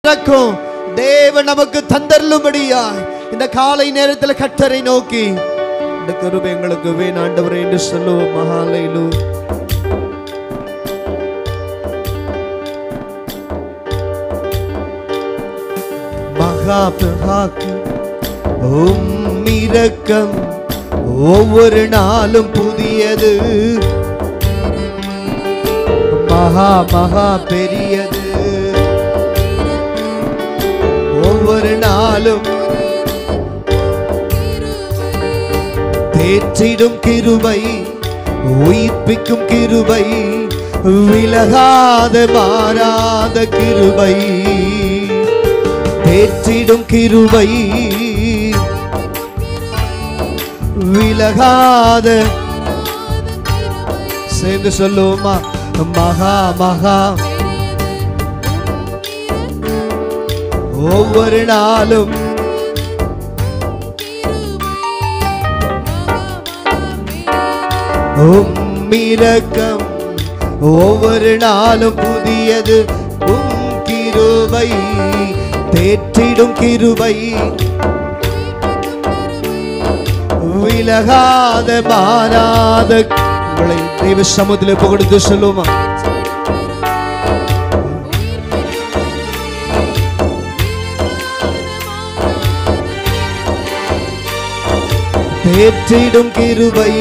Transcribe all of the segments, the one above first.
இரக்கம் தேவன் நமக்கு தந்தருளும்படியாய் இந்த காலை நேரத்தில் கட்டரை நோக்கி இந்த கருவை எங்களுக்கு வேணாண்டவரே என்று சொல்லுவோம் மகாலையிலு மகா பிதாக்கு உம் இரக்கம் ஒவ்வொரு நாளும் புதியது மகா மகா பெரியது ஒவ்வொரு நாளும் தேற்றிடும் கிருபை உயிர்ப்பிக்கும் கிருபை விலகாத மாறாத கிருபை தேற்றிடும் கிருபை விலகாத சேர்ந்து சொல்லுவோமா மகா மகா ஒவ்வொரு நாளும் உம் இரக்கம் ஒவ்வொரு நாளும் புதியது உம் கிருபை தேற்றிடும் கிருபை விலகாத மாறாத உங்களை தெய்வ சமுதில புகழ்ந்து சொல்லுமா தேற்றிடும் கிருபை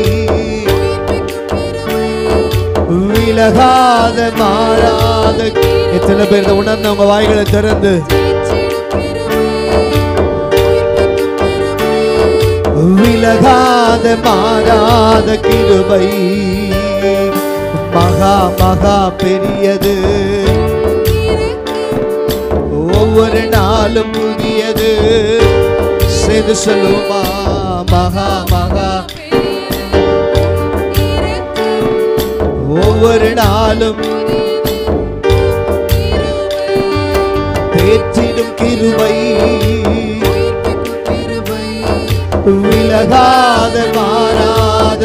விலகாத மாறாத எத்தனை பேர் இதை உணர்ந்து உங்க வாய்களை திறந்து விலகாத மாறாத கிருபை மகா மகா பெரியது ஒவ்வொரு நாளும் புதியது செய்து சொல்லுமா மகா மகா ஒவ்வொரு நாளும் தேற்றிடும் கிருபை விலகாத மாறாத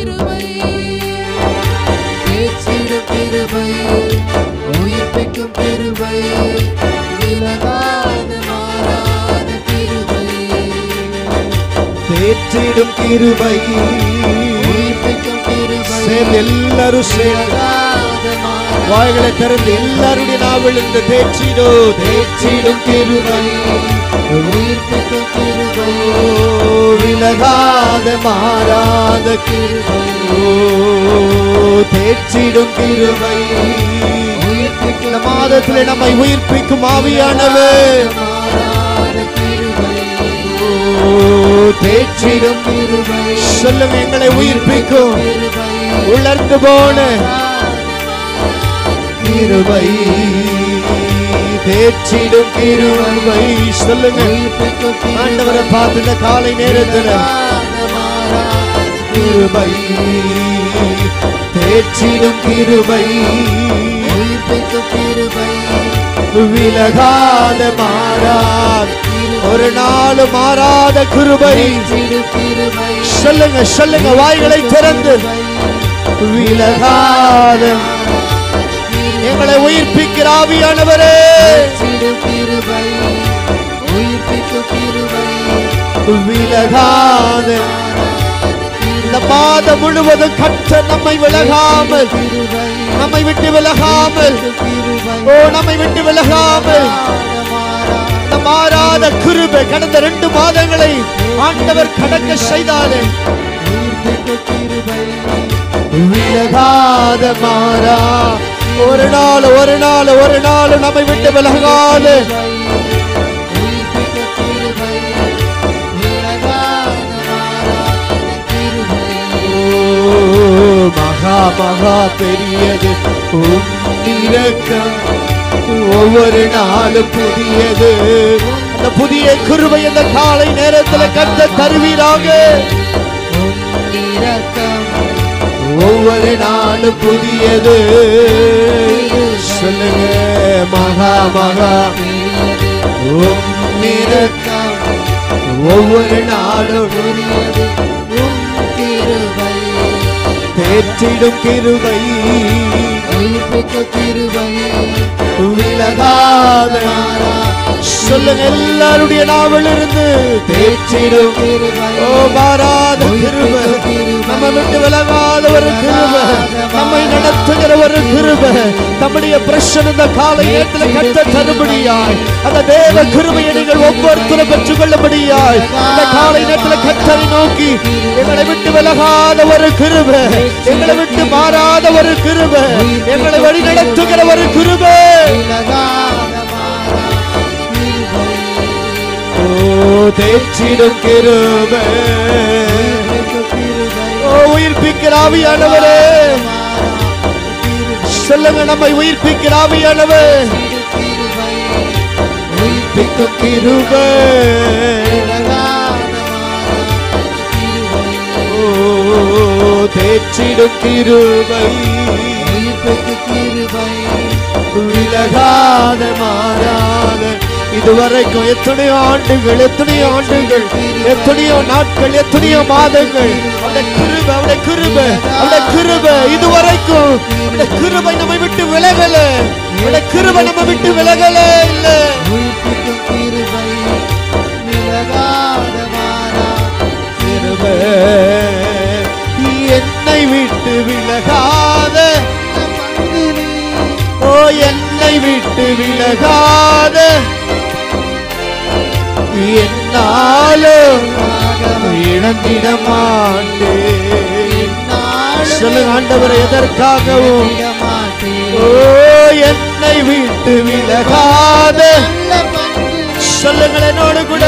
பேச்சிடும் கிருபை உயிர்ப்பிக்கும் கிருபை விலகாத மாறாத கிருபை தேற்றிடும் கிருபை உயிர்ப்பிக்கும் கிருபை சேர்ந்து எல்லாரும் சேர்ந்து விலகாத மாறாத வாய்களை திறந்து எல்லாருடைய நாவல் இந்த தேற்றிடோ தேற்றிடும் கிருபை உயிர்ப்பிக்கும் கிருபை ஓ, விலகாத மாறாத கிருபை ஓ, தேற்றிடும் கிருபை உயிர்ப்பிக்கும் இந்த மாதத்திலே நம்மை உயிர்ப்பிக்கும் ஆவியானவர் மாறாத கிருபை ஓ, தேற்றிடும் கிருபை சொல்லுங்க எங்களை உயிர்ப்பிக்கும் கிருபை உலர்ந்து போன கிருபை தேற்றிடும் கிருபை சொல்லுங்க உயிர்ப்பிக்கும் ஆண்டவரை பார்த்து இந்த காலை நேரத்தில் கிருபை தேற்றிடும் கிருபை உயிர்ப்பிக்கும் கிருபை விலகாத மாறாத ஒரு நாள் மாறாத கிருபை சிறு கிருபை சொல்லுங்க சொல்லுங்க வாய்களை திறந்து விலகாத எங்களை உயிர்ப்பிக்கிற ஆவியானவரே சிறு கிருபை உயிர்ப்பிக்கும் கிருபை விலகாத இந்த மாதம் முழுவதும் கற்ற நம்மை விலகாமல் கிருபை நம்மை விட்டு விலகாமல் கிருபை ஓ நம்மை விட்டு விலகாமல் மாறா இந்த மாறாத கிருபை கடந்த ரெண்டு மாதங்களை ஆண்டவர் கடக்க செய்தாலே உயிர்ப்பிக்கும் கிருபை விலகாத மாறா ஒரு நாள் ஒரு நாள் ஒரு நாள் நம்மை விட்டு விலகாது உயிர்ப்பிக்கும் கிருபை விலகாத மாறாத கிருபை ஓ, மகா மகா பெரியது உம் இரக்கம் ஒவ்வொரு நாளும் புதியது அந்த புதிய கிருபை இந்த காலை நேரத்தில் கத்த தருவீராக இரக்கம் ஒவ்வொரு நாளும் புதியது சொல்லுங்க மகா மகா உம் இரக்கம் ஒவ்வொரு நாளும் புரியது உம் கிருபை தேற்றிடும் கிருபை உயிர்ப்பிக்கும் கிருபை விலகாத மாறாத சொல்லுங்க எல்லாருடைய நாவல் இருந்து தேற்றிடும் கிருபை ஓ மாறாத கிருப நம்ம விட்டு விலகாத ஒரு கிருப நம்மை நடத்துகிற ஒரு கிருப நம்முடைய பிரச்சனை இந்த காலை நேரத்தில் கட்ட தருபடியாய் அந்த தேவ கிருபையை நீங்கள் ஒவ்வொருத்தரும் பெற்றுக் கொள்ளும்படியாய் இந்த காலை நேரத்தில் கட்டரை நோக்கி எங்களை விட்டு விலகாத ஒரு கிருப எங்களை விட்டு மாறாத ஒரு கிருப எங்களை வழி நடத்துகிற ஒரு கிருப விலகாத மாறா கிருபை ஓ தேற்றிடும் கிருப கிருபை ஓ உயிர்ப்பிக்கிற ஆவியானவரே மாறா கிருபை சொல்லுங்க நம்மை உயிர்ப்பிக்கிற ஆவியானவர் கிருபை உயிர்ப்பிக்கும் கிருப விலகாத மாறா கிருபை ஓ தேற்றிடும் கிருபை உயிர்ப்புக்கு கிருபை விலகாத மாறாத இதுவரைக்கும் எத்தனையோ ஆண்டுகள் எத்தனையோ ஆண்டுகள் எத்தனையோ நாட்கள் எத்தனையோ மாதங்கள் அந்த கிருப அவருடைய கிருப அவருடைய கிருப இதுவரைக்கும் அவருடைய கிருபை நம்மை விட்டு விலகல அவருடைய கிருபை நம்ம விட்டு விலகல இல்ல உயிர்ப்புக்கு கிருபை விலகாத மாறா கிருப என்னை விட்டு விலகாத பங்குனி ஓ என்னை விட்டு விலகாத என்னாலும் இழந்திட மாட்டேன் சொல்லுங்க ஆண்டவரை எதற்காகவும் ஓ என்னை விட்டு விலகாத சொல்லுங்கள் என்னோடு கூட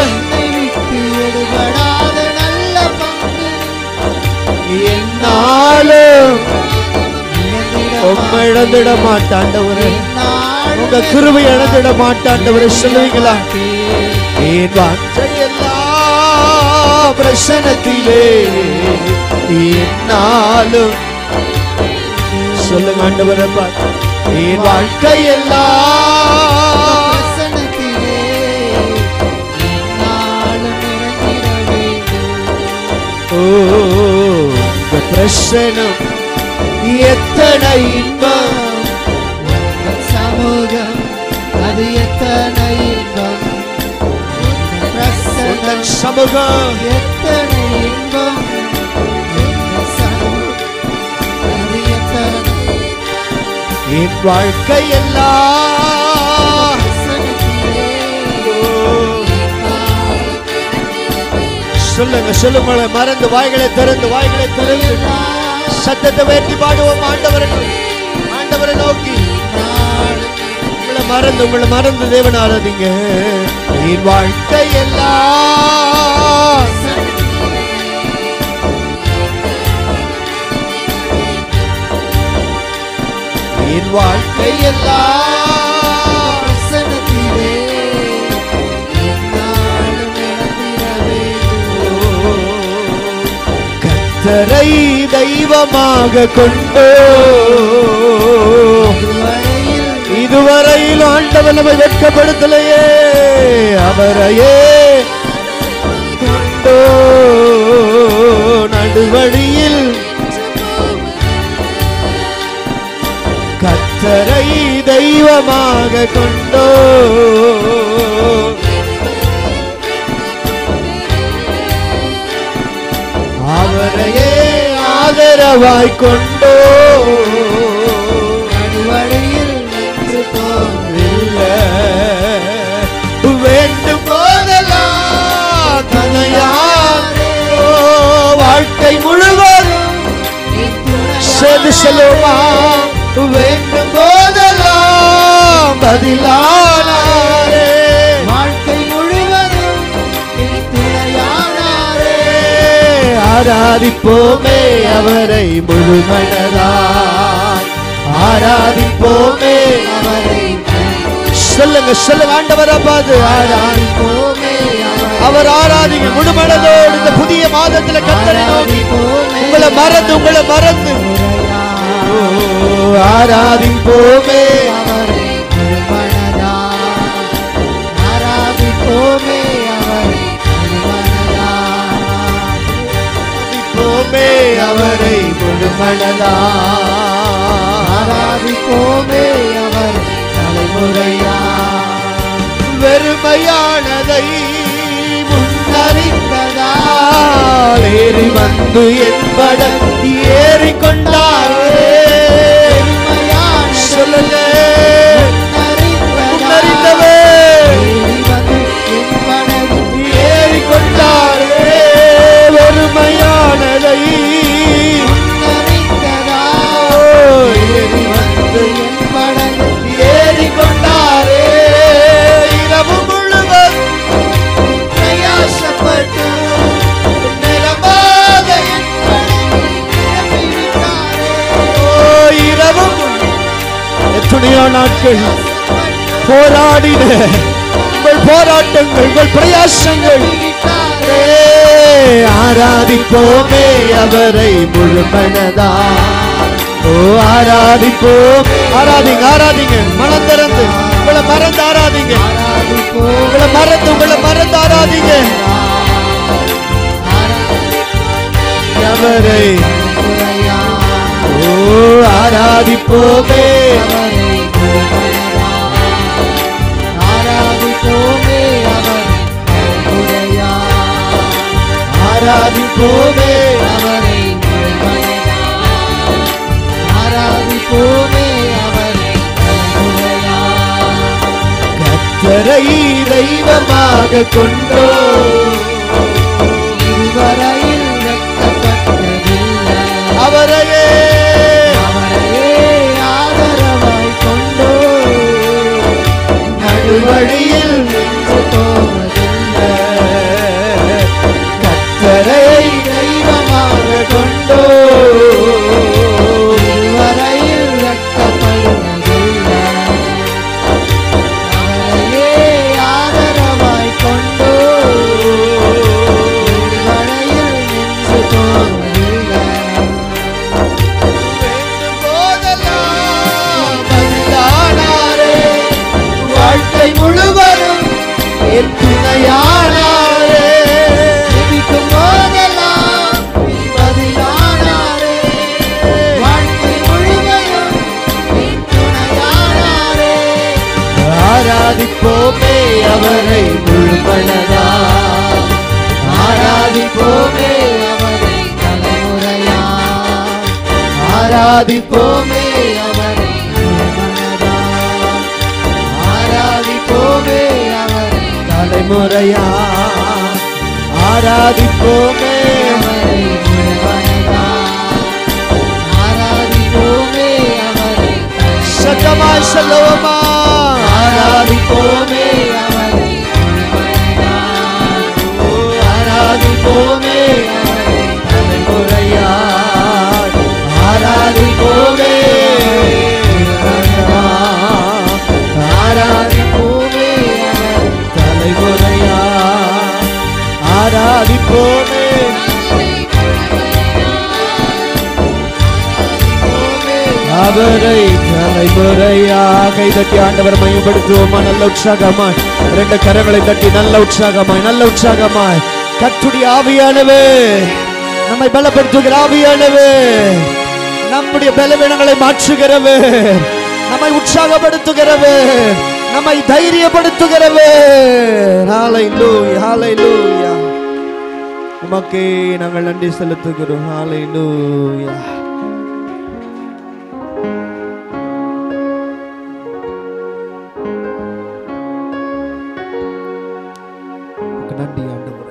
என்னாலும் உம்மை இழந்திட மாட்டாண்டவரே உங்க கிருபை இழந்திட மாட்டாண்டவரே சொல்லுவீங்களா என் வாஞ்சை எல்லாம் பிரசனத்திலே என்னாலும் சொல்லுங்க ஆண்டவரை பார்த்து என் வாழ்க்கை எல்லாம் ஓ உங்க பிரசனம் எத்தனை இன்பம் சமூகம் அது எத்தனை இன்பம் உந்தன் பிரசன்னம் உந்தன் சமூகம் எத்தனை இன்பம் உந்தன் சமூகம் அது எத்தனை என் வாழ்க்கை எல்லாம் பிரசன்னத்திலே சொல்லுங்க சொல்லுங்க மறந்து வாய்களை திறந்து வாய்களை திறந்து சத்தத்தை வேட்டி பாடுவோம் ஆண்டவரை ஆண்டவரை நோக்கி உங்களை மறந்து உங்களை மறந்து தேவன் ஆராதிங்க என் வாழ்க்கை எல்லாம் என் வாழ்க்கை எல்லாம் பிரசன்னத்திலே என்னாலும் இழந்திட வேண்டும் கத்தரை தெய்வமாக கொண்டோ இதுவரையில் இதுவரையில் ஆண்டவர் நம்மை வெட்கப்படுத்தலையே அவரையே கொண்டோ நடுவழியில் கத்தரை தெய்வமாக கொண்டோ அவரையே ஆதரவாய் கொண்டோ நடுவழியில் நின்று போகும் இல்ல வேண்டும் போதெல்லாம் துணையாரே ஓ, வாழ்க்கை முழுவதும் செது செல்லுமா வேண்டும் போதெல்லாம் பதிலானாரே வாழ்க்கை முழுவதும் என் துணையானாரே ஆராதிப்போமே அவரை முழுமனதாய் ஆராதிப்போமே அவரை சொல்லுங்க சொல்லுங்க ஆண்டவரை பார்த்து ஆராதி போமே அவர் ஆராதிங்க முழுமனதோடு இந்த புதிய மாதத்துல கத்தரை நோக்கி உங்களை மறந்து உங்களை மறந்து ஓ, ஆராதிப்போமே அவரை முழுமனதா ஆராதிப்போமே அவரை முழுமனதா ஆராதிப்போமே அவரை முழுமனதா ஆராதிப்போமே அவரை தலைமுறையா வெறும உண்மையானதை அறிந்ததா முன்னறிந்தால் ஏறி வந்து என்பட ஏறி கொண்டாரே உண்மையான சொல்லுங்க அறிந்ததா முன்னறிந்தவே வந்து என் படகு ஏறி கொண்டாரே வெறுமையானதை அறிந்ததா ஏறி வந்து என் படகு ஏறி கொண்டாரே இரவு முழுவதும் பிரயாசப்பட்டு நிலமாக நிரப்பிவிட்டாரே. ஓ இரவு எத்தனையோ நாட்கள் போராடின உங்கள் போராட்டங்கள் உங்கள் பிரயாசங்கள் விட்டாரே. ஏ, ஆராதிப்போமே அவரை முழுமனதா ஓ ஆராதிப்போம் ஆராதிங்க ஆராதிங்க மனம் திறந்து உங்களை மறந்து ஆராதிங்க ஆராதிப்போம் உங்களை மறந்து உங்களை மறந்து ஆராதிங்க அவரை முறையா ஓ ஆராதிப்போமே அவரை முழுமனதா. ஆராதிப்போமே அவரை முறையா ஆராதிப்போமே அவரை முழுமனதா. ஆராதிப்போமே அவரை முறையா கத்தரை தெய்வமாக கொண்டோ இதுவரையில் வெட்கப்பட்டதில்லை. அவரையே அவரையே ஆதரவாய் கொண்டோ நடுவழியில் நின்று போவதில்லை. கத்தரை தெய்வமாக கொண்டோ இதுவரையில் வெட்கப்படுவதில்லை. அவரையே ஆதரவாய் கொண்டோ இதுவரையில் நின்று போவதில்லை. வேண்டும் போதெல்லாம் வந்தானாரே வாழ்க்கை முழுவதும் என் துணையானாரே ஜெபிக்கும் போதெல்லாம் பதிலானாரே. வாழ்க்கை முழுவதும் என் துணையானாரே. ஆராதிப்போமே அவரை முழுமனதா ஆராதிப்போமே அவரை தலைமுறையா. ஆராதிப்போமே அவரை முழுமனதா. ஆராதிப்போமே அவரை தலைமுறையா ஆராதிப்போமே அவரை முழுமனதா. ஆராதிப்போமே அவரை சத்தமாய் சொல்லுவோமா ஆராதிப்போமே அவரை முழுமனதா. ஓ, ஆராதிப்போமே அவரை தலைமுறையா ஆராதிப்போமே ஆராதிப்போமே தலைமுறையா ஆராதிப்போமே அவரை தலைமுறையா கை தட்டி ஆண்டவர் மையப்படுத்துவோமா நல்ல உற்சாகமாய் ரெண்டு கரங்களை தட்டி நல்ல உற்சாகமாய் நல்ல உற்சாகமாய் கத்துடைய ஆவியானவே நம்மை பலப்படுத்துகிற ஆவியானவே நம்முடைய பலவீனங்களை மாற்றுகிறவே நம்மை உற்சாகப்படுத்துகிறவே நம்மை தைரியப்படுத்துகிறவே ஹாலை லூயா ஹாலை லூயா உமக்கே நாங்கள் நன்றி செலுத்துகிறோம் ஹாலை லூயா உமக்கு நன்றி ஆண்டவரே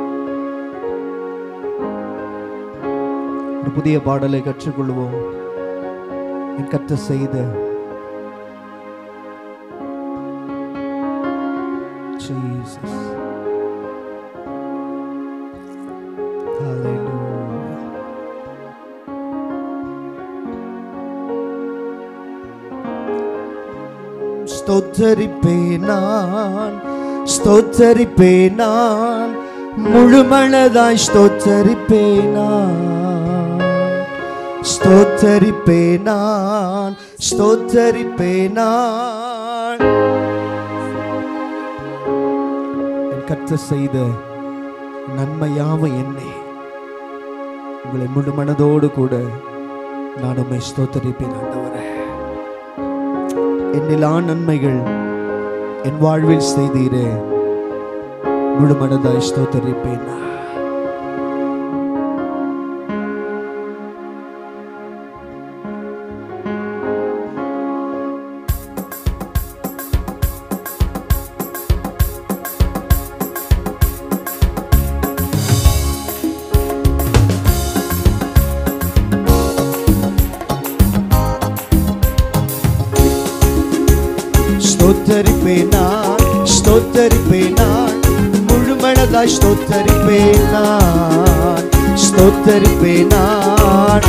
ஒரு புதிய பாடலை கற்றுக்கொள்வோம் என் கத்த செய்த Jesus. Hallelujah. ஸ்தோத்தரிப்பேன் நான் ஸ்தோத்தரிப்பேன் நான் முழுமனதாய் ஸ்தோத்தரிப்பேன் நான் ஸ்தோத்தரிப்பேன் நான் ஸ்தோத்தரிப்பேன் நான் என் கத்த செய்த நன்மையாவை என்னை உங்களை முழு மனதோடு கூட நான் உம்மை ஸ்தோத்தரிப்பேன் ஆண்டவரே என்னிலா நன்மைகள் என் வாழ்வில் செய்தீரே முழு மனதாய் ஸ்தோத்தரிப்பேன் ஸ்தோத்தரிப்பேன் நான் ஸ்தோத்தரிப்பேன் நான் முழு மனதாய் ஸ்தோத்தரிப்பேன் நான் ஸ்தோத்தரிப்பேன் நான்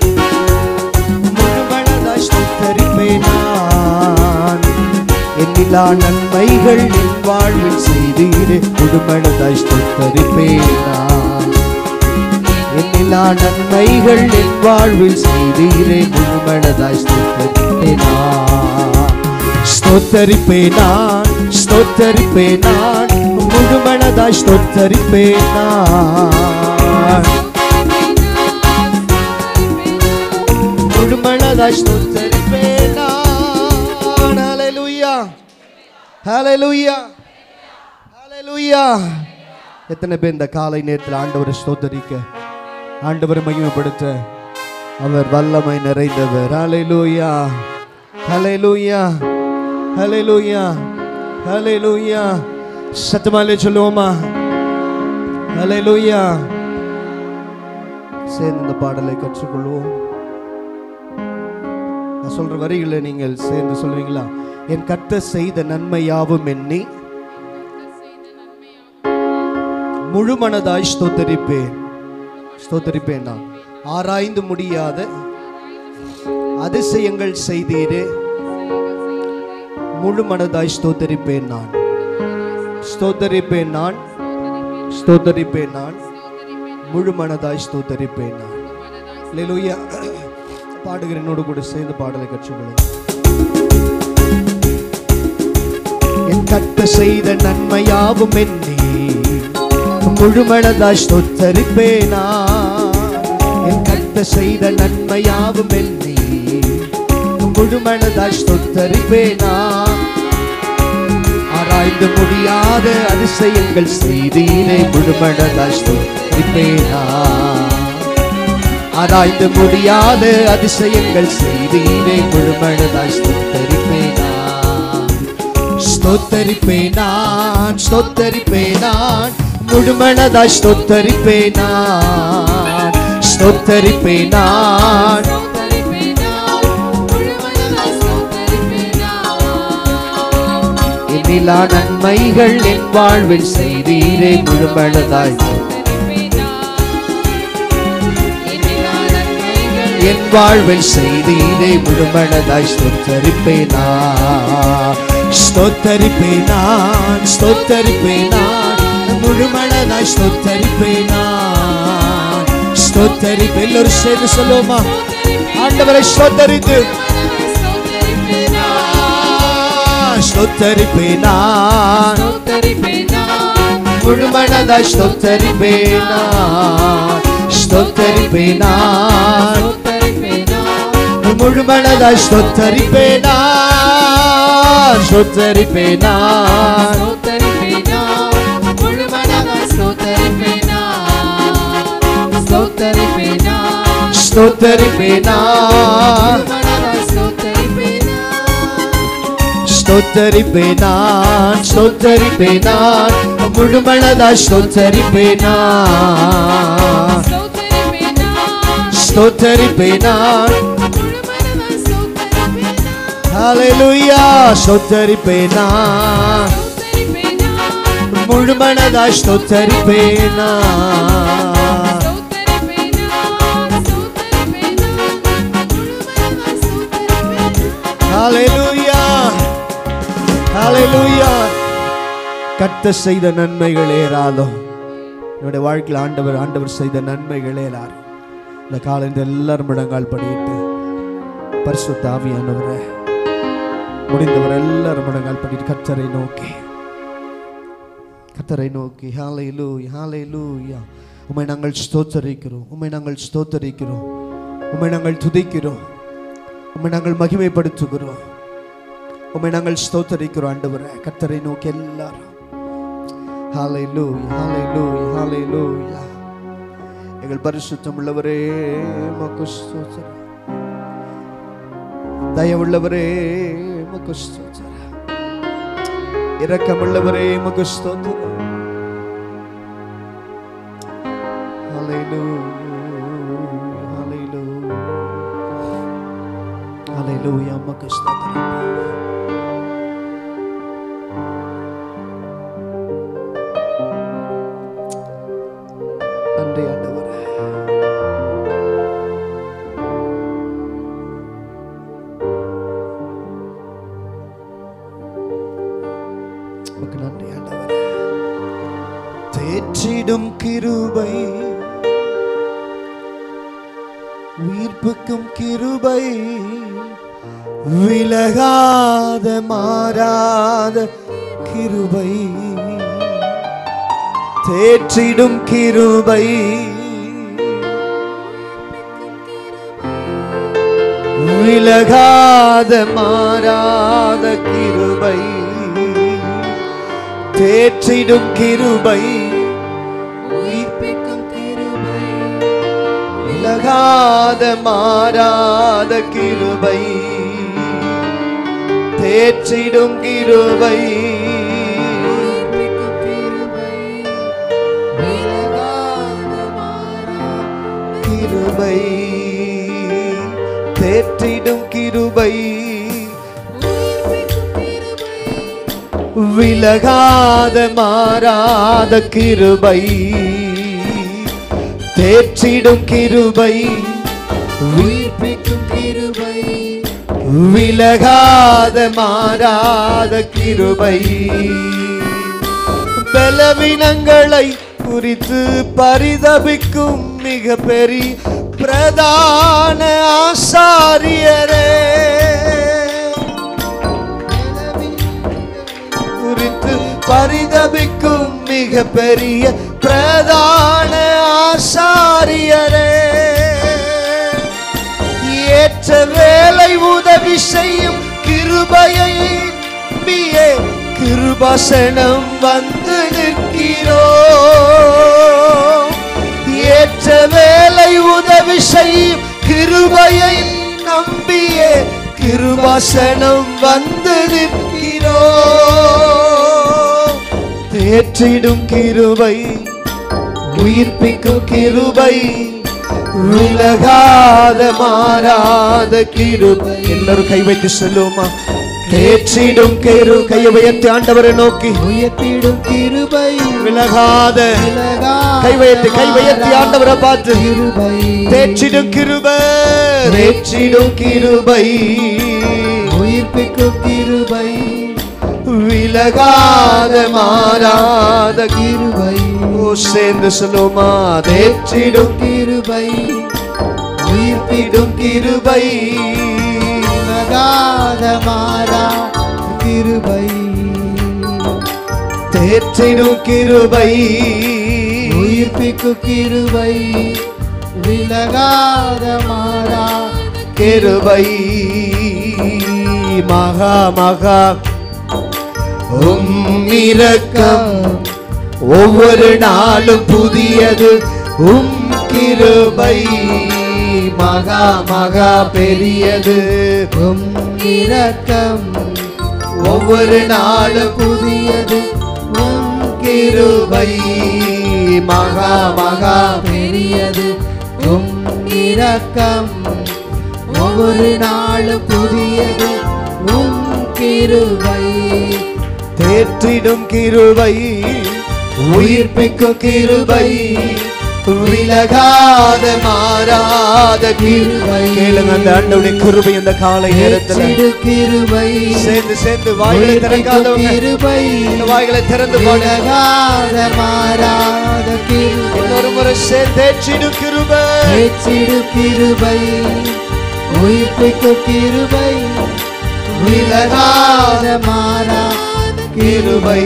முழு மனதாய் ஸ்தோத்தரிப்பேன் நான் எண்ணிலா நன்மைகள் என் வாழ்வில் செய்தீரே முழு மனதாய் ஸ்தோத்தரிப்பேன் நான் எண்ணிலா நன்மைகள் என் வாழ்வில் செய்தீரே முழு மனதாய் ஸ்தோத்தரிப்பேன் நான் ஸ்தோத்தரிப்பேன் நான் ஸ்தோத்தரிப்பேன் நான் முழு மனதாய் ஸ்தோத்தரிப்பேன் நான் முழு மனதாய் ஸ்தோத்தரிப்பேன் நான் ஹalleluya ஹalleluya ஹalleluya எத்தனை பேர் இந்த காலை நேரத்தில் ஆண்டவரை ஸ்தோத்தரிக்க ஆண்டவரை மகிமைப்படுத்த அவர் வல்லமை நிறைந்தவர் ஹalleluya ஹalleluya ஹalleluya ஹalleluya சத்தமாலே சொல்லுவோமா ஹalleluya சேர்ந்து இந்த பாடலை கற்றுக்கொள்வோம் நான் சொல்ற வரிகளை நீங்கள் சேர்ந்து சொல்லுவீங்களா என் கத்த செய்த நன்மை யாவும் எண்ணி முழு மனதாய் ஸ்தோத்தரிப்பேன் ஸ்தோத்தரிப்பேன் நான் ஆராய்ந்து முடியாத அதிசயங்கள் செய்தீரே முழு மனதாய் ஸ்தோத்தரிப்பேன் நான் ஸ்தோத்தரிப்பேன் நான் ஸ்தோத்தரிப்பேன் நான் முழு மனதாய் ஸ்தோத்தரிப்பேன் நான் லெலுயா பாடுகிற என்னோடு கூட சேர்ந்து பாடலை கற்றுக்கொள்ளும் என் கத்த செய்த நன்மையாவும் எண்ணி முழு மனதாய் ஸ்தோத்தரிப்பேனா என் கத்த செய்த நன்மையாவும் எண்ணி முழு மனதாய் ஸ்தோத்தரிப்பேனா ஆராய்ந்து முடியாத அதிசயங்கள் செய்தீரே முழு மனதாய் ஸ்தோத்தரிப்பேனா ஆராய்ந்து முடியாத அதிசயங்கள் செய்தீரே முழு மனதாய் ஸ்தோத்தரிப்பேனா ஸ்தோத்தரிப்பேன் நான் ஸ்தோத்தரிப்பேன் நான் முழு மனதாய் ஸ்தோத்தரிப்பேன் நான் ஸ்தோத்தரிப்பேன் நான் எண்ணிலா நன்மைகள் என் வாழ்வில் செய்தீரே முழு மனதாய் என் வாழ்வில் செய்தீரே முழு மனதாய் ஸ்தோத்தரிப்பேன் நான் ஸ்தோத்தரிப்பேன் நான் ஸ்தோத்தரிப்பேன் நான் முழு மனதாய் ஸ்தோத்தரிப்பேன் நான் ஸ்தோத்தரிப்பேன் எல்லோரும் சேர்ந்து சொல்லுவோமா ஆண்டவரை ஸ்தோத்தரித்து நான் ஸ்தோத்தரிப்பேன் நான் முழு மனதாய் ஸ்தோத்தரிப்பேன் நான் ஸ்தோத்தரிப்பேன் நான் முழு மனதாய் ஸ்தோத்தரிப்பேன் நான் ஸ்தோத்தரிப்பேன் நான் ஸ்தோத்தரிப்பேன் நான் ஸ்தோத்தரிப்பேன் நான் ஸ்தோத்தரிப்பேன் நான் முழு மனதாய் ஸ்தோத்தரிப்பேன் நான் ஸ்தோத்தரிப்பேன் நான் ஹalleluya ஸ்தோத்தரிப்பேன் நான் முழு மனதாய் ஸ்தோத்தரிப்பேன் நான் ஹalleluya ஹalleluya கத்த செய்த நன்மைகள் ஏராளம் என்னுடைய வாழ்க்கையில் ஆண்டவர் ஆண்டவர் செய்த நன்மைகள் ஏராளம் இந்த காலையில் எல்லாரும் முழங்கால் படிட்டு பரிசுத்த ஆவியானவரை முடிந்தவர் எல்லாரும் முழங்கால் படிட்டு கத்தரை நோக்கி கத்தரை நோக்கி ஹாலை லூ ஹாலை லூயா உம்மை நாங்கள் ஸ்தோத்தரிக்கிறோம் உம்மை நாங்கள் ஸ்தோத்தரிக்கிறோம் உம்மை நாங்கள் துதிக்கிறோம் உம்மை நாங்கள் மகிமைப்படுத்துகிறோம் உம்மை நாங்கள் ஸ்தோத்தரிக்கிறோம் ஆண்டவரே கர்த்தரை நோக்கி எல்லாரும் ஹalleluya ஹalleluya ஹalleluya எங்கள் பரிசுத்தம் உள்ளவரே உமக்கு ஸ்தோத்திரம் தயவுள்ளவரே உமக்கு ஸ்தோத்திரம் இரக்கமுள்ளவரே உமக்கு ஸ்தோத்திரம் ஹalleluya ஹalleluya ஹalleluya உமக்கு ஸ்தோத்திரம் நன்றி ஆண்டவரே உமக்கு நன்றி ஆண்டவரே தேற்றிடும் கிருபை உயிர்ப்புக்கும் கிருபை விலகாத மாறாத கிருபை தேற்றிடும் கிருபை விலகாத மாறாத கிருபை தேற்றிடும் கிருபை உயிர்ப்பிக்கும் கிருபை விலகாத மாறாத கிருபை தேற்றிடும் கிருபை உயிர்ப்பிக்கும் கிருபை விலகாத மாறா கிருபை தேற்றிடும் கிருபை உயிர்ப்பிக்கும் கிருபை விலகாத மாறாத கிருபை தேற்றிடும் கிருபை உயிர்ப்பிக்கும் கிருபை விலகாத மாறாத கிருபை பலவீனங்களை குறித்து பரிதபிக்கும் மிக பெரிய பிரதான ஆசாரியரே குறித்து பரிதபிக்கும் மிக பெரிய பிரதான ஆசாரியரே ஏற்ற வேலை உதவி செய்யும் கிருபையை நீயே கிருபாசனம் வந்து நிற்கிறோ ஏற்ற வேலை உதவி செய்யும் கிருபையை நம்பியே கிருபாசனம் வந்து நிற்கிறோ தேற்றிடும் கிருபை உயிர்ப்பிக்கும் கிருபை விலகாத மாறாத கிருபை எல்லாரும் கை வைத்து சொல்லுவோமா தேற்றிடும் கிரு கையை உயர்த்தி ஆண்டவரை நோக்கி உயர்த்திடும் கிருபை விலகாத விலகாத கை வைத்து கை உயர்த்தி ஆண்டவரை பார்த்து கிருபை தேற்றிடும் கிருபை தேற்றிடும் கிருபை உயிர்ப்பிக்கும் கிருபை விலகாத மாறாத கிருபை ஓ சேர்ந்து சொல்லுமா தேற்றிடும் கிருபை உயிர்ப்பிடும் கிருபை விலகாத மாறா கிருபை தேற்றிடும் கிருபை உயிர்ப்பிக்கும் கிருபை விலகாத மாறா கிருபை மகா மகா உம் இரக்கம் ஒவ்வொரு நாளும் புதியது உம் கிருபை மகா மகா பெரியது உம் இரக்கம் ஒவ்வொரு நாளும் புதியது உம் கிருபை மகா மகா பெரியது உம் இரக்கம் ஒவ்வொரு நாளும் புதியது உம் கிருபை தேற்றிடும் கிருபை உயிர்ப்பிக்கும் கிருபை விலகாத மாறாத கிருபை கேளுங்க அந்த ஆண்டவருடைய கிருபை இந்த காலை நேரத்துல ஏற்றிடு கிருபை சேர்ந்து சேர்ந்து வாய்களை உயிர்ப்பிக்கும் திறக்காதவங்க கிருபை இந்த வாய்களை திறந்து பாடுங்க விலகாத மாறாத கிருபை இன்னொரு முறை சேர்ந்து தேற்றிடும் கிருபை ஏற்றிடு கிருபை உயிர்ப்பிக்கும் கிருபை விலகாத மாறா கிருபை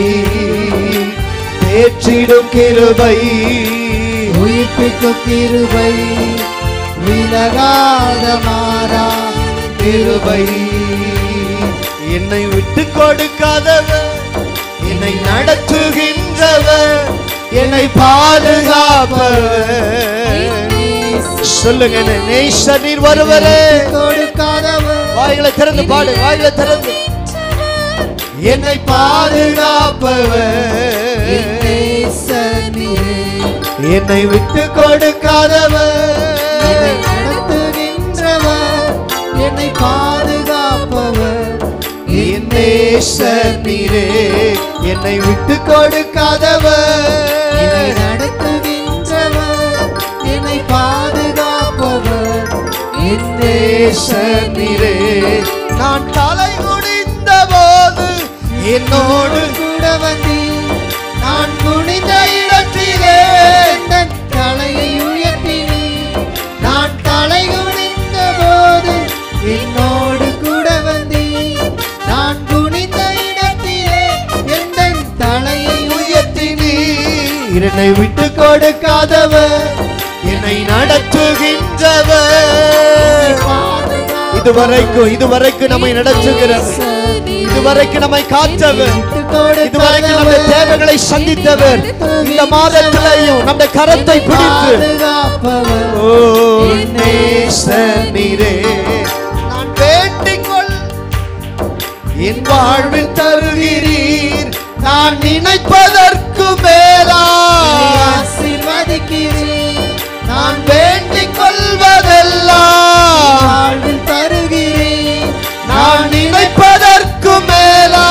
தேற்றிடும் கிருபை உயிர்ப்பிக்கும் கிருபை விலகாத மாறா கிருபை என்னை விட்டு கொடுக்காதவர் என்னை நடத்துகின்றவர் என்னை பாதுகாப்பவர் சொல்லுங்க என்னை நேசர் நீர் வருவரே கொடுக்காதவர் வாய்களை திறந்து பாடு வாய்களை திறந்து என்னை பாதுகாப்பவர் நேசர் நீரே. என்னை விட்டு கொடுக்காதவர் என்னை நடத்துகின்றவர் என்னை பாதுகாப்பவர் என் நேசர் நீரே என்னை விட்டு என்னை கொடுக்காதவர் நடத்துகின்றவர் என்னை பாதுகாப்பவர் என் நேசர் நீரே நான் தலை குனிந்த போது என்னோடு கூட வந்தீர் நான் குனிந்த இடத்திலே தன் தலையை உயர்த்தினீர் நான் தலை குனிந்த போது என்னோடு கூட வந்தீர் நான் குனிந்த இடத்திலே என் தலையை உயர்த்தி நீர் என்னை விட்டு கொடுக்காதவர் என்னை நடத்துகின்றவர் இதுவரைக்கும் இதுவரைக்கும் நம்மை நடத்துகிறவர் இதுவரைக்கும் நம்மை காத்தவர் இதுவரைக்கும் நம்முடைய தேவைகளை சந்தித்தவர் இந்த மாதத்திலையும் நம்முடைய கரத்தை பிடித்து பாதுகாப்பவர் ஓ நேசர் நீரே நான் வேண்டிக் கொள் என் வாழ்வில் தருகிறீர் நான் நினைப்பதற்கு மேலா ஆசீர்வதிக்கிறீர் நான் வேண்டிக் கொள்வதெல்லாம் வாழ்வில் தருகிறீர் நான் நினைப்பதற்கு மேலா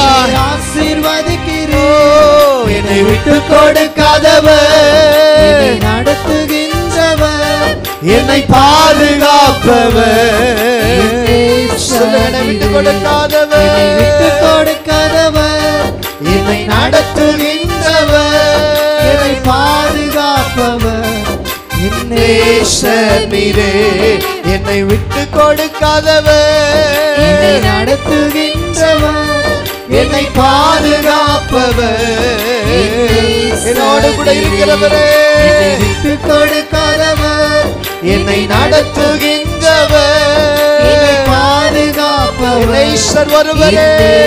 ஆசீர்வதிக்கிறீர் என்னை விட்டு என்னை கொடுக்காதவர் நடத்துகின்றவர் என்னை பாதுகாப்பவர் சொல்லுங்க, என்னை விட்டு கொடுக்காதவர் என்னை விட்டு கொடுக்காதவர் என்னை நடத்துகின்றவர் என்னை பாதுகாப்பவர் என்னை நேசர் நீரே என்னை விட்டு கொடுக்காதவர் என்னை நடத்துகின்றவர் என்னை பாதுகாப்பவர் என்னோடு கூட இருக்கிறவரே என்னை விட்டு கொடுக்காதவர் என்னை நடத்துகின்றவர் என்னை பாதுகாப்பவர் நேசர் வருவரே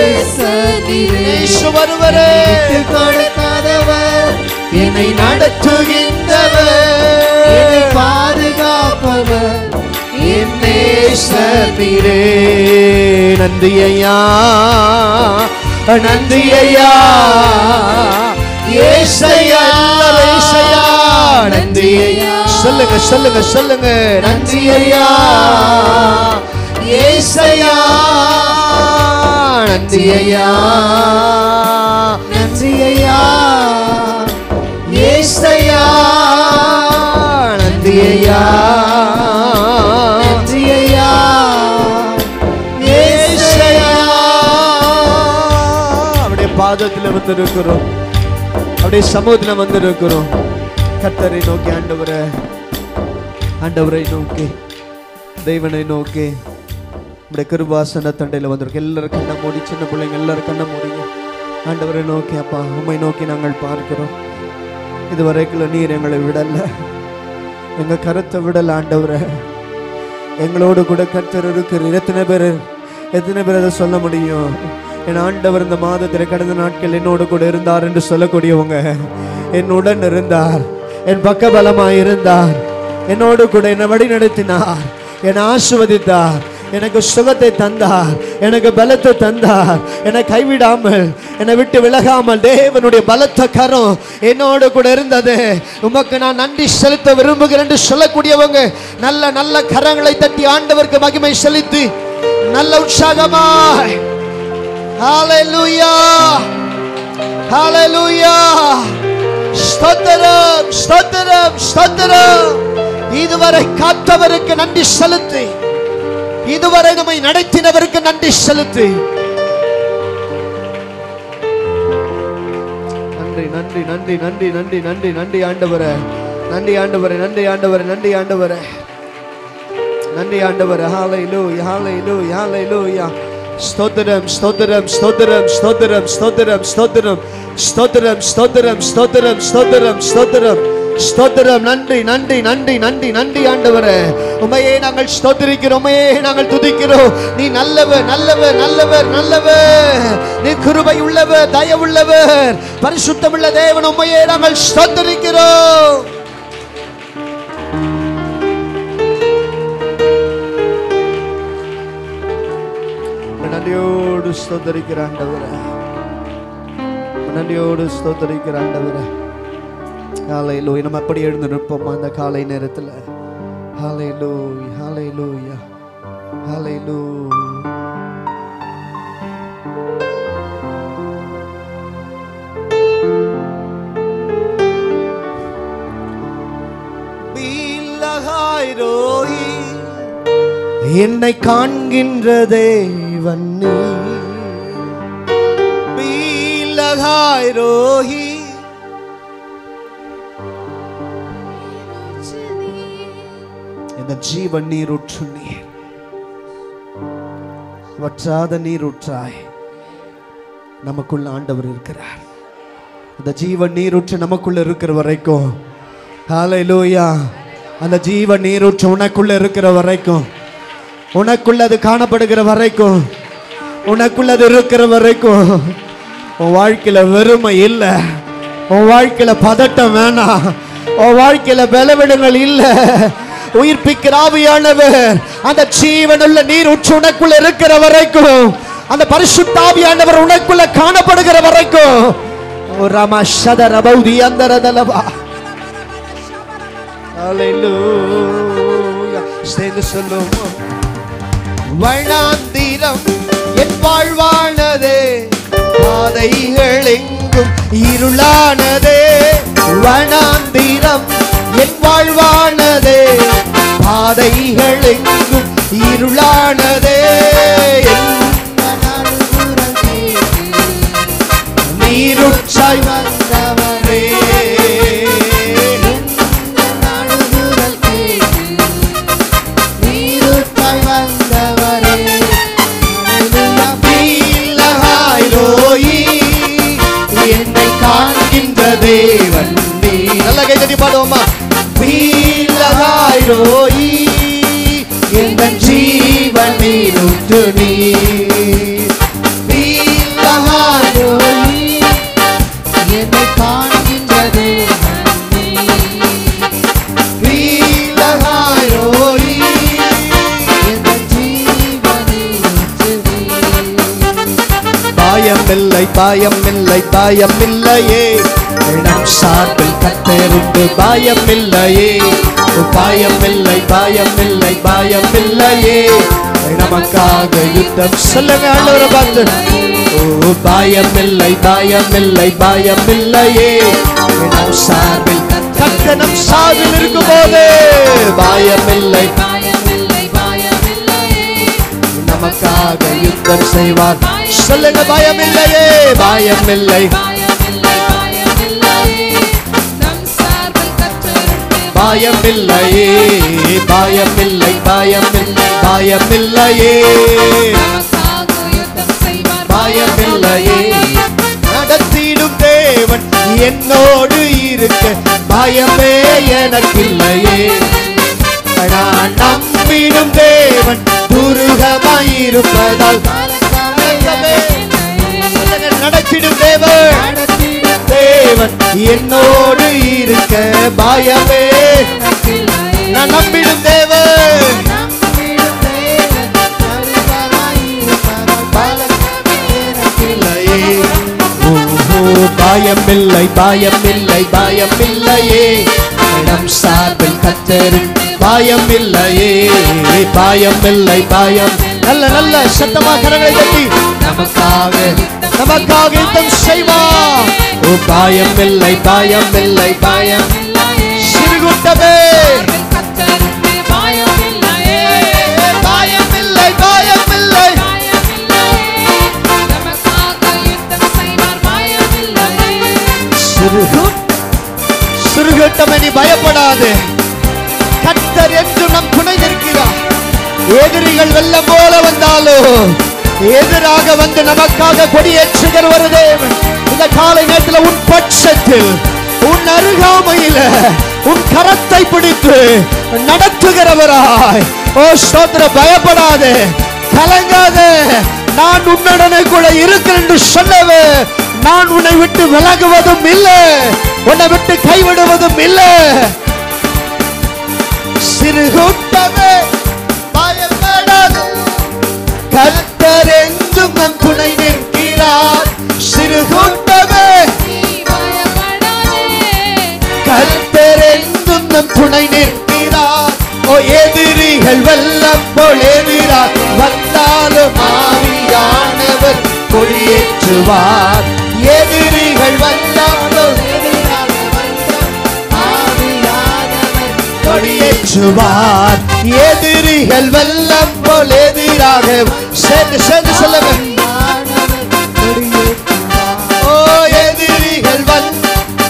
நேசர் வருவரே விட்டு கொடுக்காதவர் என்னை நடத்துகின்றவர் என்னை பாதுகாப்பவர் என் நேசர் நீரே நன்றி ஐயா நன்றி ஐயா ஏசையா ஏசையா நன்றி ஐயா சொல்லுங்க சொல்லுங்க சொல்லுங்க நன்றி ஐயா ஏசையா நன்றி ஐயா நன்றி ஐயா ஏசையா நன்றி ஐயா நன்றி ஐயா ஏசையா அப்படியே பாதத்தில் வந்திருக்கிறோம் அப்படியே சமூகத்தில் வந்திருக்கிறோம் கர்த்தரை நோக்கி ஆண்டவரை ஆண்டவரை நோக்கி தெய்வனை நோக்கி நம்முடைய கிருபாசன தண்டையில் வந்திருக்கோம் எல்லாரும் கண்ணை மூடி சின்ன பிள்ளைங்க எல்லாரும் கண்ணை மூடிங்க ஆண்டவரை நோக்கி அப்பா உம்மை நோக்கி நாங்கள் பார்க்கிறோம் இதுவரைக்கும் நீர் எங்களை விடல எங்க கருத்தை விடல ஆண்டவரை எங்களோடு கூட கர்த்தர் இருக்கிறார் எத்தனை பேர் எத்தனை பேர் அதை சொல்ல முடியும் என் ஆண்டவர் இந்த மாதத்தில் கடந்த நாட்கள் என்னோடு கூட இருந்தார் என்று சொல்லக்கூடியவங்க என்னுடன் இருந்தார் என் பக்கபலமாய் இருந்தார் என்னோடு கூட என்னை வழி நடத்தினார் என்னை ஆசிர்வதித்தார் எனக்கு சுகத்தை தந்தார் எனக்கு பலத்தை தந்தார் என்னை கைவிடாமல் என்னை விட்டு விலகாமல் தேவனுடைய பலத்த கரம் என்னோடு கூட இருந்தது உமக்கு நான் நன்றி செலுத்த விரும்புகிறேன் என்று சொல்லக்கூடியவங்க நல்ல நல்ல கரங்களை தட்டி ஆண்டவருக்கு மகிமை செலுத்தி நல்ல உற்சாகமாய் ஹalleluya ஹalleluya ஸ்தோத்திரம் ஸ்தோத்திரம் ஸ்தோத்திரம் இதுவரை காத்தவருக்கு நன்றி செலுத்தி இதுவரை நம்மை நடத்தினவருக்கு நன்றி செலுத்தி நன்றி நன்றி நன்றி நன்றி நன்றி நன்றி நன்றி ஆண்டவரே நன்றி ஆண்டவரே நன்றி ஆண்டவரே நன்றி ஆண்டவரே நன்றி ஆண்டவரே ஹalleluya ஹalleluya ஹalleluya ஸ்தோத்திரம் ஸ்தோத்திரம் ஸ்தோத்திரம் ஸ்தோத்திரம் ஸ்தோத்திரம் ஸ்தோத்திரம் ஸ்தோத்திரம் ஸ்தோத்திரம் ஸ்தோத்திரம் ஸ்தோத்திரம் ஸ்தோத்திரம் ஸ்தோத்திரம் நன்றி நன்றி நன்றி நன்றி நன்றி ஆண்டவரே உமையே நாங்கள் ஸ்தோத்திரிக்கிறோம் உமையே நாங்கள் துதிக்கிறோம் நீ நல்லவர் நல்லவர் நல்லவர் நல்லவர் நீ கிருபை உள்ளவர் தயவுள்ளவர் பரிசுத்தமுள்ள தேவன் உமையே நாங்கள் ஸ்தோத்திரிக்கிறோம் நன்றியோடு ஸ்தோத்தரிக்கிற ஆண்டவரே நன்றியோடு ஸ்தோத்தரிக்கிற ஆண்டவரே காலை லூய் நம்ம அப்படி எழுந்து நிற்போம் அந்த காலை நேரத்தில் ஹாலை லூய் ஹாலை லூயா ஹாலை லூ என்னை காண்கின்ற தேவன் நீ பீலகாய் ரோஹி இந்த ஜீவன் நீரூற்று நீர் வற்றாத நீரூற்றாய் நமக்குள்ள ஆண்டவர் இருக்கிறார் அந்த ஜீவன் நீரூற்று நமக்குள்ள இருக்கிற வரைக்கும் ஹalleluya அந்த ஜீவன் நீரூற்று உனக்குள்ள இருக்கிற வரைக்கும் உனக்குள்ள அது காணப்படுகிற வரைக்கும் உனக்குள்ள அது இருக்கிற வரைக்கும் உன் வாழ்க்கையில வெறுமை இல்லை உன் வாழ்க்கையில பதட்டம் வேணாம் உன் வாழ்க்கையில பலவீனங்கள் இல்லை உயிர்ப்பிக்கிற ஆவியானவர் அந்த ஜீவனுள்ள நீர் உற்று உனக்குள்ள இருக்கிற வரைக்கும் அந்த பரிசுத்த ஆவியானவர் உனக்குள்ள காணப்படுகிற வரைக்கும் ஓ ராமா சதர பௌதி அந்தரதலவா Hallelujah. சேர்ந்து சொல்லுவோம் வண்ணாந்திரம் என் வாழ்வானதே பாதைகள் எங்கும் இருளானதே வனாந்திரம் என் வாழ்வானதே பாதைகள் எங்கும் இருளானதே நீருற்றாய் வந்தவரே பீலகாய் ரோயி என்னை காண்கின்ற தேவன் நீ நல்ல கை தட்டி பாடுவோமா பீலகாய் ரோயி எந்த ஜீவன் நீருற்று நீ பீலகாய் ரோயி பீலகாய் ரோயி பாயமில்லை பாயமில்லை பாயமில்லையே நம் சார்பில் கத்தெருந்து பாயமில்லையே பாயமில்லை பாயமில்லை பாயமில்லையே நமக்காக யுத்தம் சொல்லுங்க ஆண்டவரை பார்த்து ஓ பாயமில்லை பாயமில்லை பாயமில்லையே நம் சார்பில் கத்த நம் சார்பில் இருக்கும் போது பயமில்லை நமக்காக யுத்தம் செய்வார் சொல்லுங்க பயமில்லையே பயமில்லை பயமில்லையே பயமில்லை பயமில்லை பயமில்லையே பயமில்லையே நடத்திடும் தேவன் என்னோடு இருக்க பயமே எனக்கில்லையே நான் நம்பிடும் தேவன் துருகமாயிருப்பதால் பயமே நடத்திடும் தேவன் தேவன் என்னோடு இருக்க பயமே நான் நம்பிடும் தேவன் இல்லையே ஓஹோ பயமில்லை பயமில்லை பயமில்லையே நம் சார்பில் கத்தரு பயமில்லையே பயமில்லை பயம் நல்ல நல்ல சத்தமா கரங்களை தட்டி நமக்காக நமக்காக யுத்தம் செய்வா ஓ பயமில்லை பயமில்லை பயம் சிறுகுட்டமே பயமில்லை பயமில்லை சிறுகு சிறுகட்டமே நீ பயப்படாது கத்தர் என்று நம் துணை நிற்கிறார் எதிரிகள் வெள்ளம் போல வந்தாலும் எதிராக வந்து நமக்காக கொடியேற்றுகிற ஒரு தேவன் இந்த காலை நேரத்தில் உன் பட்சத்தில் உன் அருகாமையில உன் கரத்தை பிடித்து நடத்துகிறவராய் ஓ ஸ்தோத்திர பயப்படாதே கலங்காதே நான் உன்னுடனே கூட இருக்கிறேன் என்று சொன்னவே நான் உன்னை விட்டு விலகுவதும் இல்லை உன்னை விட்டு கைவிடுவதும் இல்லை சிறுகூட்டமே பயப்படாது கர்த்தர் என்றும் நம் துணை நிற்கிறார் சிறுகூட்டமே கர்த்தர் என்றும் நம் துணை நிற்கிறார் ஓ எதிரிகள் வெள்ளம் போல் எதிரார் வந்தாலும் ஆவியானவர் கொடியேற்றுவார் எதிரிகள் வந்தாலும் கொடியேற்றுவார் எதிரிகள் வெள்ளம் போல் எதிராக சேர்ந்து சேர்ந்து சொல்லுங்க ஓ எதிரிகள் வந்து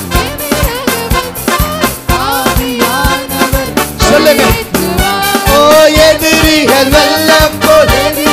சொல்லுங்க ஓ எதிரிகள் வெள்ளம் போல்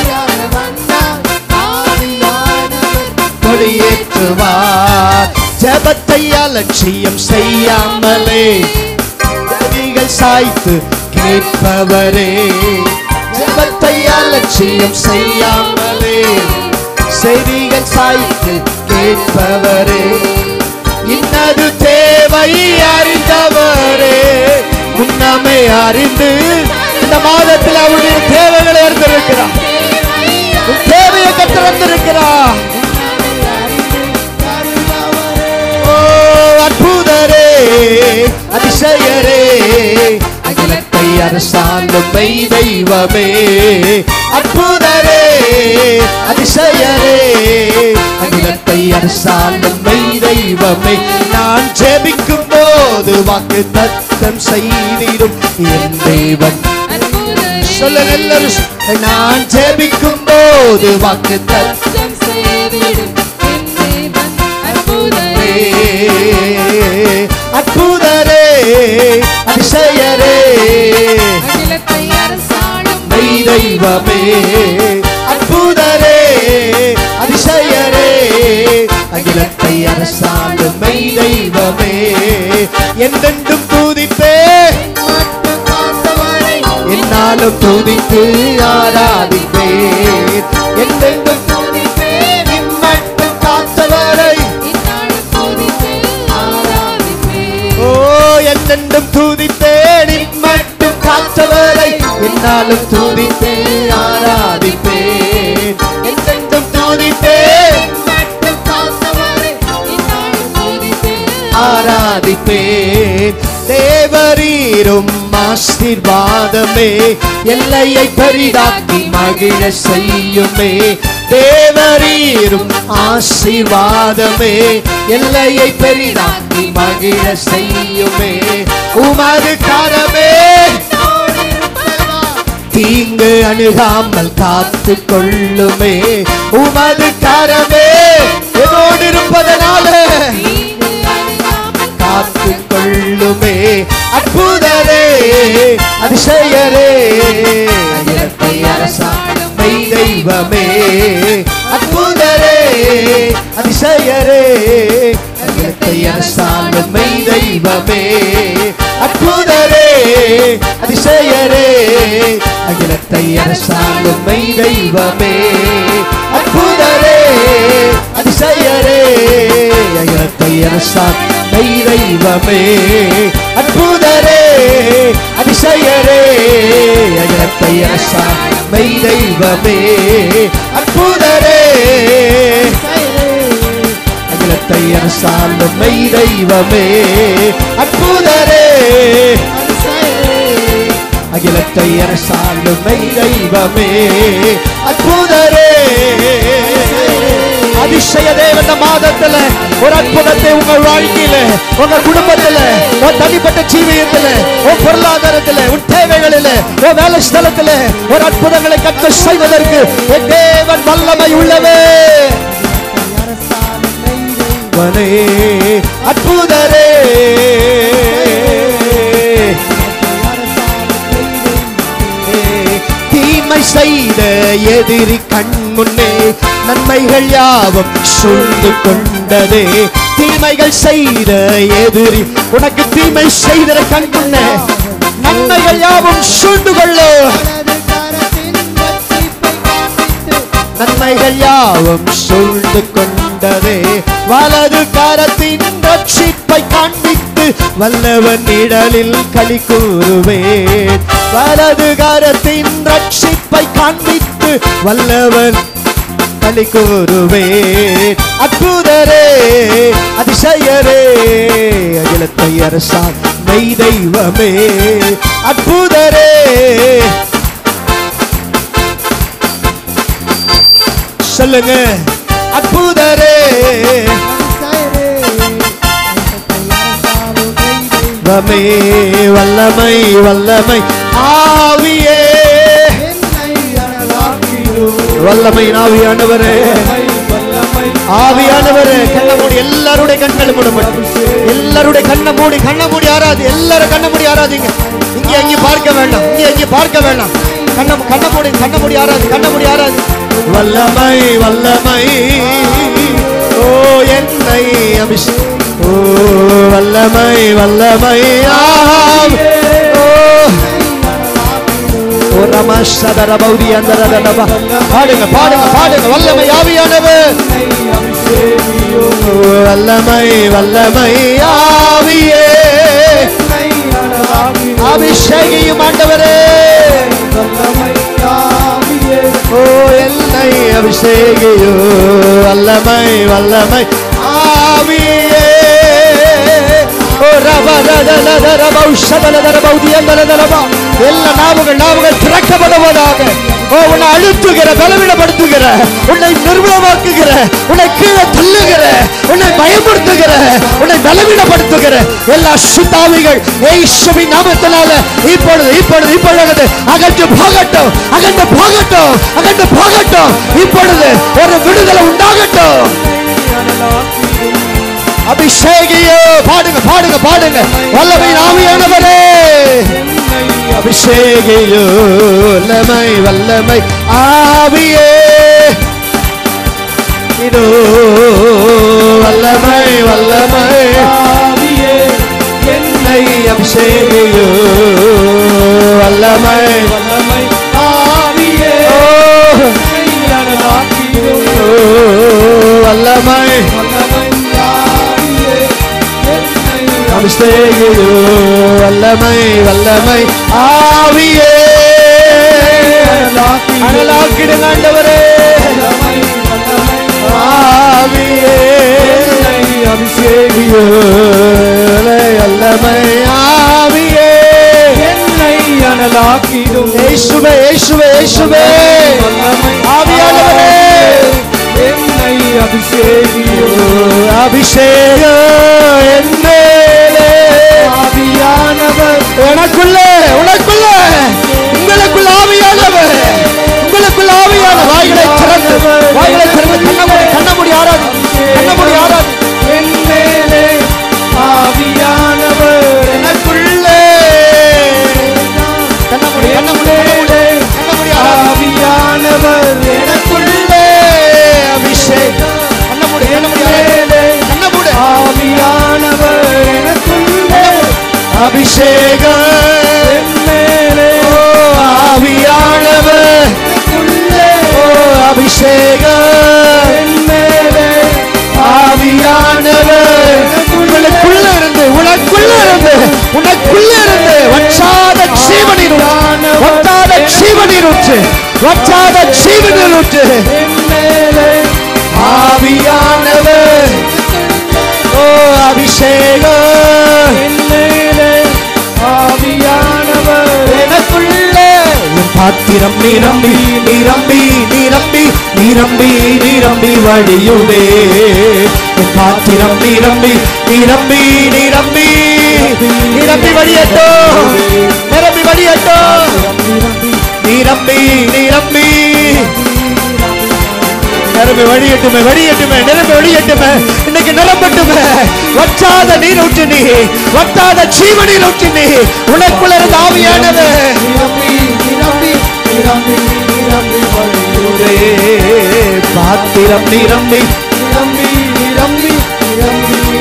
கொடியேற்றுவார் ஜபத்தை அலட்சியம் செய்யாமலே செவிகள் சாய்த்து கேட்பவரே ஜபத்தை அலட்சியம் செய்யாமலே செவிகள் சாய்த்து கேட்பவரே இன்னது தேவை அறிந்தவரே முன்னமே அறிந்து இந்த மாதத்தில் அவருடைய தேவைகளை அறிந்திருக்கிறார் உன் தேவையை கத்திருந்திருக்கிறார் ஓ அற்புதரே அதிசயரே அகிலத்தை அரசாங்கும் மெய் தெய்வமே அற்புதரே அதிசயரே அகிலத்தை அரசாங்கும் மெய் தெய்வமே நான் ஜெபிக்கும் போது வாக்கு தத்தம் செய்திடும் என் தேவன் சொல்ல எல்லாரும் சொ- நான் ஜெபிக்கும் போது வாக்கு தத்தம் அற்புதரே அதிசயரே மெய் தெய்வமே அற்புதரே அதிசயரே அகிலத்தை அரசாங்கும் மெய் தெய்வமே என்றென்றும் தூதிப்பே என்னாலும் துதித்து ஆராதிப்பே என்றென்றும் துதிப்பே இம்மட்டும் காத்தவரை ஓ என்றென்றும் துதிப்பேன் இம்மட்டும் காத்தவரை என்னாலும் துதித்தே ஆராதிப்பேன் என்றென்றும் துதிப்பேன் ஆராதிப்பேன் தேவரீரும் ஆசீர்வாதமே எல்லையை பரிதாக்கி மகிழ செய்யுமே தேவரீரும் ஆசீர்வாதமே எல்லையை பெரிதாக்கி மகிழ செய்யுமே உமது கரமே தீங்கு அணுகாமல் காத்து கொள்ளுமே உமது கரமே என்னோடு இருப்பதனால காத்து கொள்ளுமே அற்புதரே அதிசயரே அகிலத்தை அரசாமை தெய்வமே அற்புதரே அதிசயரே அகிலத்தை அரசாமை தெய்வமே அற்புதரே அதிசயரே அகிலத்தை அரசாமை தெய்வமே அற்புதரே அதிசயரே அகிலத்தை அரசாமை தெய்வமே அற்புதரே அதிசயரே அகிலத்தை அரசாமை தெய்வமே அற்புதரே அகிலத்தை அரசாலும் மெய் தெய்வமே அற்புதரே அகிலத்தை அரசாலும் மெய் தெய்வமே அற்புதரே அதிசய தேவன் இந்த மாதத்துல ஒரு அற்புதத்தை உங்கள் வாழ்க்கையில உங்க குடும்பத்துல உன் தனிப்பட்ட ஜீவியத்துல உன் பொருளாதாரத்துல உன் தேவைகளில உன் வேலை ஸ்தலத்துல ஒரு அற்புதங்களை கற்று செய்வதற்கு என் தேவன் வல்லமை உள்ளவே வனே அற்புதரே தீமை செய்த எதிரி கண் முன்னே நன்மைகள் யாவும் சூழ்ந்து கொண்டதே தீமைகள் செய்த எதிரி உனக்கு தீமை செய்த கண் முன்னே நன்மைகள் யாவும் சூழ்ந்து கொள்ளும் வலது கரத்தின் ரட்சிப்பை காண்பித்து நன்மைகள் யாவும் சூழ்ந்து கொண்டதே வலது கரத்தின் ரட்சிப்பை காண்பித்து வல்லவன் நிழலில் களி கூறுவேன் வலது கரத்தின் ரட்சிப்பை காண்பித்து வல்லவன் களி கூறுவேன் அற்புதரே அதிசயரே அகிலத்தை அரசால் மெய் தெய்வமே அற்புதரே சொல்லுங்க அற்புதரே வமே வல்லமை வல்லமை ஆவியே வல்லமை ஆவியானவரே ஆவியானவரே கண்ண மூடி எல்லாருடைய கண்கள் மூடப்பட்டு எல்லாருடைய கண்ணை மூடி கண்ணை மூடி ஆறாது எல்லாரும் கண்ணை மூடி ஆறாதீங்க இங்க எங்க பார்க்க வேண்டாம் இங்க எங்க பார்க்க வேண்டாம் கண்ண கண்ண மூடி கண்ண மூடி ஆறாது கண்ண மூடி ஆறாது வல்லமை வல்லமை ஓ என்னை அபிஷ் ஓ வல்லமை வல்லமை ஆம். ஓ ஓ ரம சதர பௌதி அந்தர தடப. பாடுங்க பாடுங்க பாடுங்க வல்லமை ஆவியானவர் ஓ, வல்லமை வல்லமை ஆவியே அபிஷேகியும் ஆண்டவரே ஓ என்னை அபிஷேகியோ வல்லமை வல்லமை ஆவியே ஓ ரப ரத லத ரப உஷதல தர பௌதி அந்தர தரபா எல்லா நாவுகள் நாவுகள் திறக்கப்படுவதாக ஓ உன்னை அழுத்துகிற பலவீனப்படுத்துகிற உன்னை நிர்மலமாக்குகிற உன்னை கீழே தள்ளுகிற உன்னை பயமுறுத்துகிற உன்னை பலவீனப்படுத்துகிற எல்லா சுத்தாவிகள் ஏசுவின் நாமத்தினால இப்பொழுது இப்பொழுது இப்பொழுது அகன்று போகட்டும் அகன்று போகட்டும் அகன்று போகட்டும் இப்பொழுது ஒரு விடுதலை உண்டாகட்டும் அபிஷேகியோ பாடுங்க பாடுங்க பாடுங்க வல்லமை ஆவியானவரே அபிஷேகியோ வல்லமை வல்லமை ஆவியே இதோ வல்லமை வல்லமை என்னை அபிஷேகியோ வல்லமை ஓ, ஓ, வல்லமை அபிஷேகியோ வல்லமை வல்லமை ஆவியே அனலாக்கிடுங்க ஆண்டவரே ஆவியே அபிஷேகியோ வல்லமை ஆவியே இயேசுவே இயேசுவே இயேசுவே ஆவியானவரே அபிஷேகியோ அபிஷேக என்னேலே ஆவியானவர் உனக்குள்ளே உனக்குள்ளே உங்களுக்குள்ள ஆவியானவர் உங்களுக்குள்ள ஆவியான வாய்களை திறந்து வாய்களை திறந்து கண்ணமுடி கண்ணமுடி ஆராது கண்ணமுடி ஆராது என் மேலே ஆவியானவர் எனக்குள்ளே கண்ணமுடி கண்ணமுடி கண்ணமுடி கண்ணமுடி ஆராது ஆவியானவர் எனக்குள்ளே அபிஷேகம் கண்ணமுடி கண்ணமுடி ஆராது கண்ணமுடி ஆவியானவர் எனக்குள்ளே அபிஷேகம் என் மேலே ஓ ஆவியானவர் எனக்குள்ளே ஓ அபிஷேகம் என் மேலே ஆவியானவர் உங்களுக்குள்ள இருந்து உனக்குள்ள இருந்து உனக்குள்ள இருந்து வற்றாத ஜீவனில் வற்றாத ஜீவனில் ஊற்று வற்றாத ஜீவனில் ஊற்று என் மேலே ஆவியானவர் ஓ அபிஷேகம் என் மேலே ஆவியானவர் எனக்குள்ளே உன் பாத்திரம் நிரம்பி நிரம்பி நிரம்பி நிரம்பி நிரம்பி வழியுமே உன் பாத்திரம் நிரம்பி நிரம்பி நிரம்பி நிரம்பி வழியட்டும் நிரம்பி வழியட்டும் நிரம்பி நிரம்பி நிரம்பி வழியட்டுமே வழியட்டுமே நிரம்பி வழியட்டுமே இன்னைக்கு நிரம்பட்டுமே வற்றாத நீர் ஊற்று நீ வற்றாத ஜீவனில் ஊற்று நீ உனக்குள்ள இருந்த ஆவியானவர் நிரம்பி நிரம்பி நிரம்பி நிரம்பி வழியுதே பாத்திரம் நிரம்பி நிரம்பி நிரம்பி நிரம்பி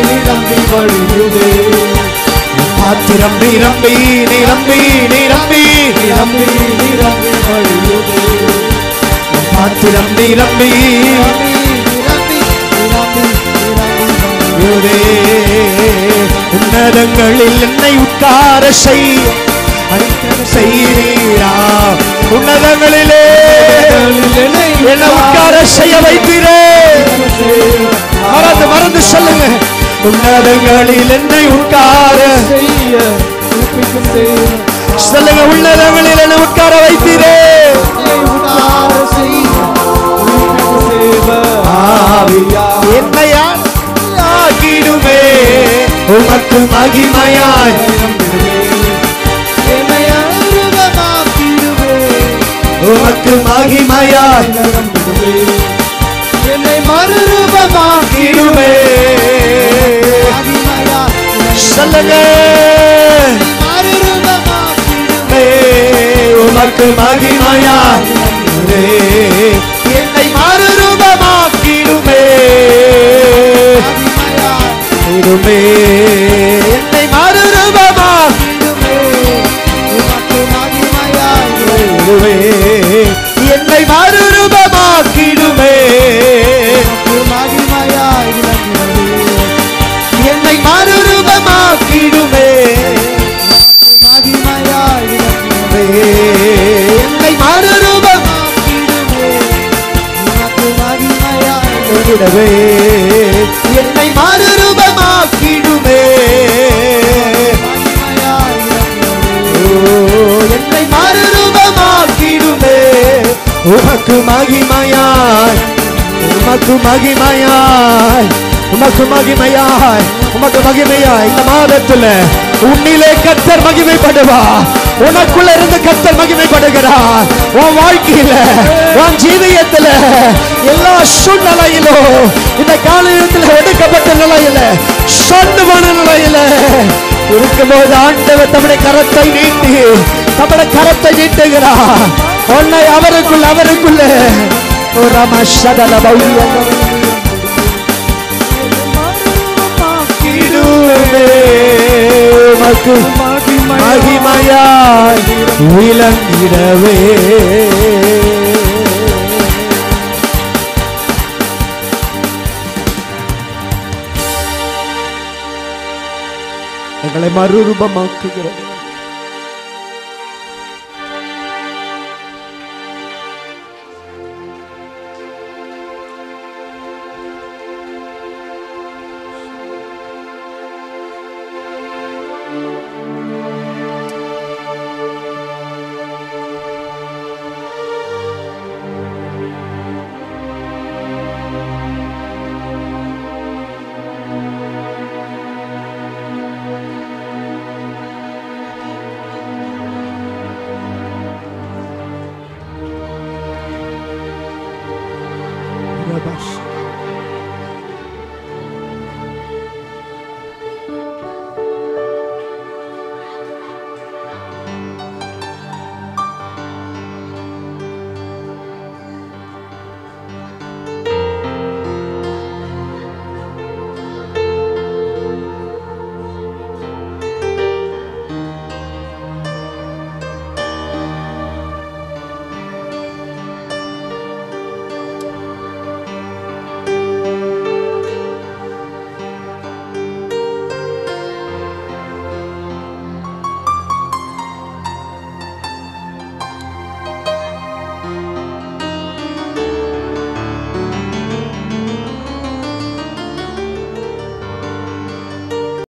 நிரம்பி நிரம்பி நிரம்பி நிரம்பி நிரம்பி நிரம்பி வழியுதே பாத்திரம் நிரம்பி நிரம்பி நிரம்பி நிரம்பி நிரம்பி யுதே. உன்னதங்களில் என்னை உட்கார செய் செய்கிறீரா உன்னதங்களிலே என்னை உட்கார செய்ய வைத்தீரே மறந்து மறந்து சொல்லுங்க உன்னதங்களில் என்னை உட்கார செய்ய உப்பிக்கும் செய்ய சொல்லுங்க உன்னதங்களில் என்னை உட்கார வைத்தீரே உட்கார செய்ய உப்பிக்கும் செய்வ ஆவியா என்னை ஆக்கிடுமே உமக்கு மகிமையாய் என்னை அருவமாக்கிடுவே உமக்கு மகிமையாய் நரம்பிடுவே என்னை மறுரூபமாக்கி கிடுமே மகிமையா சொல்லுங்க மறுரூபமாக்கிடுவே உமக்கு மகிமையாய் என்னை மறுரூபமாக்கிடுமே மகிமையா கிடுமே என்னை மறுரூபமாக்கிடுமே உமக்கு மகிமையா என்னை மறுரூபமாக்கிடுமே உமக்கு மகிமையா என்னை மறுரூபமாக்கிடுமே மகிமையா என்னை மறுரூபமாக்கிடுமே உமக்கு மகிமையா விடவே என்னை மறுரூபமாக்கிடுமே மகிமையா ஓ, என்னை மறுரூபமாக்கிடுமே உமக்கு மகிமையாய் உமக்கு மகிமையாய் உமக்கு மகிமையாய் உமக்கு மகிமையாய் இந்த மாதத்துல உன்னிலே கத்தர் மகிமைப்படுவா உனக்குள்ள இருந்து கத்தர் மகிமைப்படுகிறார் உன் வாழ்க்கையில உன் ஜீவியத்துல எல்லா சூழ்நிலையிலும் இந்த காலையில ஒடுக்கப்பட்ட நிலையில சொந்தமான நிலையில இருக்கும்போது ஆண்டவர் தம்முடைய கரத்தை நீட்டி தம்முடைய கரத்தை நீட்டுகிறார் உன்னை அவருக்குள்ள அவருக்குள்ள ஓ ரம சதல உமக்கு மகிமையாய் விளங்கிடவே எங்களை மறுரூபமாக்குகிறது